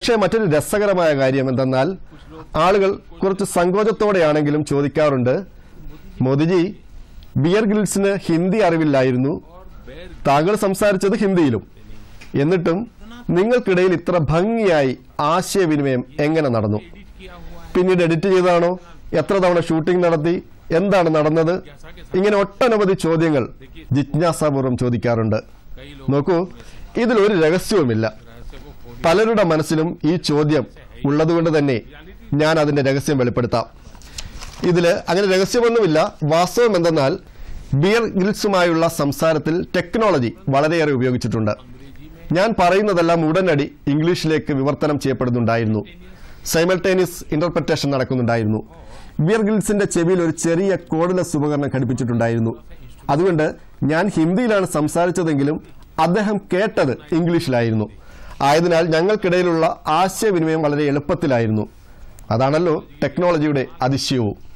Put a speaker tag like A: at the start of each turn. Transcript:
A: പക്ഷേ മറ്റൊരു രസകരമായ കാര്യം എന്തെന്നാൽ ആളുകൾ കുറച്ച് സങ്കോചത്തോടെയാണെങ്കിലും ചോദിക്കാറുണ്ട് മോദിജി ബിയർ ഗ്രിൽസിന് ഹിന്ദി അറിവില്ലായിരുന്നു താങ്കൾ സംസാരിച്ചത് ഹിന്ദിയിലും എന്നിട്ടും നിങ്ങൾക്കിടയിൽ ഇത്ര ഭംഗിയായി ആശയവിനിമയം എങ്ങനെ നടന്നു പിന്നീട് എഡിറ്റ് ചെയ്തതാണോ എത്ര തവണ ഷൂട്ടിംഗ് നടത്തി എന്താണ് നടന്നത് ഇങ്ങനെ ഒട്ടനവധി ചോദ്യങ്ങൾ ജിജ്ഞാസാപൂർവ്വം ചോദിക്കാറുണ്ട് നോക്കൂ ഇതിലൊരു രഹസ്യവുമില്ല പലരുടെ മനസ്സിലും ഈ ചോദ്യം ഉള്ളതുകൊണ്ട് തന്നെ ഞാൻ അതിന്റെ രഹസ്യം വെളിപ്പെടുത്താം ഇതില് അങ്ങനെ രഹസ്യമൊന്നുമില്ല വാസ്തവം എന്തെന്നാൽ ബിയർ ഗ്രിൽസുമായുള്ള സംസാരത്തിൽ ടെക്നോളജി വളരെയേറെ ഉപയോഗിച്ചിട്ടുണ്ട് ഞാൻ പറയുന്നതെല്ലാം ഉടനടി ഇംഗ്ലീഷിലേക്ക് വിവർത്തനം ചെയ്യപ്പെടുന്നുണ്ടായിരുന്നു സൈമൾട്ടേനിയസ് ഇന്റർപ്രിറ്റേഷൻ നടക്കുന്നുണ്ടായിരുന്നു ബിയർ ഗ്രിൽസിന്റെ ചെവിയിൽ ഒരു ചെറിയ കോഡ്ലെസ് ഉപകരണം ഘടിപ്പിച്ചിട്ടുണ്ടായിരുന്നു അതുകൊണ്ട് ഞാൻ ഹിന്ദിയിലാണ് സംസാരിച്ചതെങ്കിലും അദ്ദേഹം കേട്ടത് ഇംഗ്ലീഷിലായിരുന്നു ആയതിനാൽ ഞങ്ങൾക്കിടയിലുള്ള ആശയവിനിമയം വളരെ എളുപ്പത്തിലായിരുന്നു അതാണല്ലോ ടെക്നോളജിയുടെ അതിശയവും